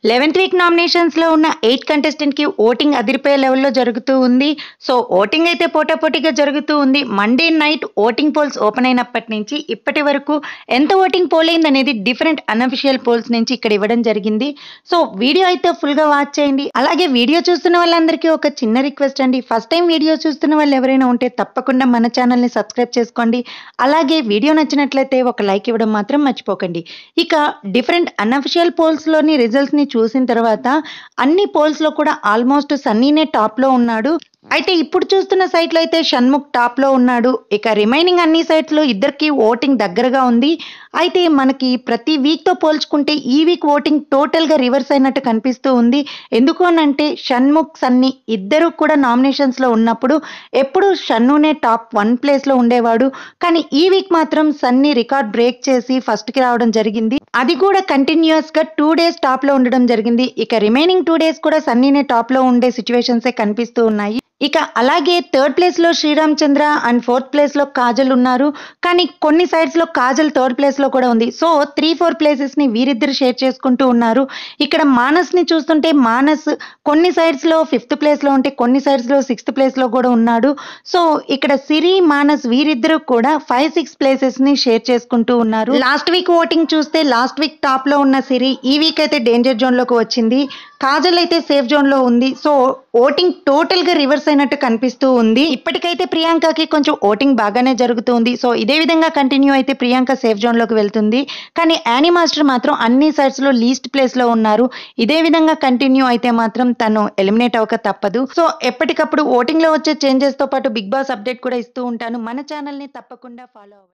eleventh week నామినేషన్స్లో ఉన్న eight కంటెస్టెంట్కి voting అదిరిపోయే లెవెల్లో జరుగుతూ ఉంది సో ఓటింగ్ అయితే పోటాపోటీగా జరుగుతూ ఉంది Monday night voting polls open అయినప్పటి నుంచి ఇప్పటి వరకు ఎంత ఓటింగ్ పోల్ అయింది అనేది డిఫరెంట్ అన్అఫిషియల్ పోల్స్ నుంచి ఇక్కడ ఇవ్వడం జరిగింది సో వీడియో అయితే ఫుల్గా వాచ్ చేయండి అలాగే వీడియో చూస్తున్న వాళ్ళందరికీ ఒక చిన్న రిక్వెస్ట్ అండి ఫస్ట్ టైం వీడియో చూస్తున్న వాళ్ళు ఎవరైనా ఉంటే తప్పకుండా మన ఛానల్ని సబ్స్క్రైబ్ చేసుకోండి అలాగే వీడియో నచ్చినట్లయితే ఒక లైక్ ఇవ్వడం మాత్రం మర్చిపోకండి ఇక డిఫరెంట్ అన్అఫిషియల్ పోల్స్లోని రిజల్ట్స్ని చూసిన తర్వాత అన్ని పోల్స్లో కూడా ఆల్మోస్ట్ సన్నీనే టాప్లో ఉన్నాడు అయితే ఇప్పుడు చూస్తున్న సైట్లో అయితే షణ్ముఖ్ టాప్లో ఉన్నాడు ఇక రిమైనింగ్ అన్ని సైట్స్లో ఇద్దరికి ఓటింగ్ దగ్గరగా ఉంది అయితే మనకి ప్రతి వీక్తో పోల్చుకుంటే ఈ వీక్ ఓటింగ్ టోటల్గా రివర్స్ అయినట్టు కనిపిస్తూ ఉంది ఎందుకు అనంటే షణ్ముఖ్ సన్నీ ఇద్దరు కూడా నామినేషన్స్లో ఉన్నప్పుడు ఎప్పుడు షన్నునే టాప్ వన్ ప్లేస్లో ఉండేవాడు కానీ ఈ వీక్ మాత్రం సన్నీ రికార్డ్ బ్రేక్ చేసి ఫస్ట్కి రావడం జరిగింది అది కూడా కంటిన్యూస్గా టూ డేస్ టాప్లో ఉండడం జరిగింది ఇక రిమైనింగ్ టూ డేస్ కూడా సన్నీనే టాప్లో ఉండే సిచ్యువేషన్సే కనిపిస్తూ ఉన్నాయి ఇక అలాగే థర్డ్ ప్లేస్లో శ్రీరామ్ చంద్ర అండ్ ఫోర్త్ ప్లేస్లో కాజల్ ఉన్నారు కానీ కొన్ని సైడ్స్లో కాజల్ థర్డ్ ప్లేస్లో కూడా ఉంది సో త్రీ ఫోర్ ప్లేసెస్ని వీరిద్దరు షేర్ చేసుకుంటూ ఉన్నారు ఇక్కడ మానస్ని చూస్తుంటే మానస్ కొన్ని సైడ్స్లో ఫిఫ్త్ ప్లేస్లో ఉంటే కొన్ని సైడ్స్లో సిక్స్త్ ప్లేస్లో కూడా ఉన్నాడు సో ఇక్కడ సిరి మానస్ వీరిద్దరూ కూడా ఫైవ్ సిక్స్ ప్లేసెస్ని షేర్ చేసుకుంటూ ఉన్నారు లాస్ట్ వీక్ ఓటింగ్ చూస్తే లాస్ట్ వీక్ టాప్లో ఉన్న సిరి ఈ వీక్ అయితే డేంజర్ జోన్లోకి వచ్చింది కాజల్ అయితే సేఫ్ జోన్లో ఉంది సో ఓటింగ్ టోటల్గా రివర్స్ అయినట్టు కనిపిస్తూ ఉంది ఇప్పటికైతే ప్రియాంకకి కొంచెం ఓటింగ్ బాగానే జరుగుతుంది సో ఇదే విధంగా కంటిన్యూ అయితే ప్రియాంక సేఫ్ జోన్లోకి వెళ్తుంది కానీ యానీ మాస్టర్ మాత్రం అన్ని సైడ్స్లో లీస్ట్ ప్లేస్లో ఉన్నారు ఇదే విధంగా కంటిన్యూ అయితే మాత్రం తను ఎలిమినేట్ అవ్వక తప్పదు సో ఎప్పటికప్పుడు ఓటింగ్లో వచ్చే చేంజెస్తో పాటు బిగ్ బాస్ అప్డేట్ కూడా ఇస్తూ ఉంటాను మన ఛానల్ని తప్పకుండా ఫాలో అవ్వండి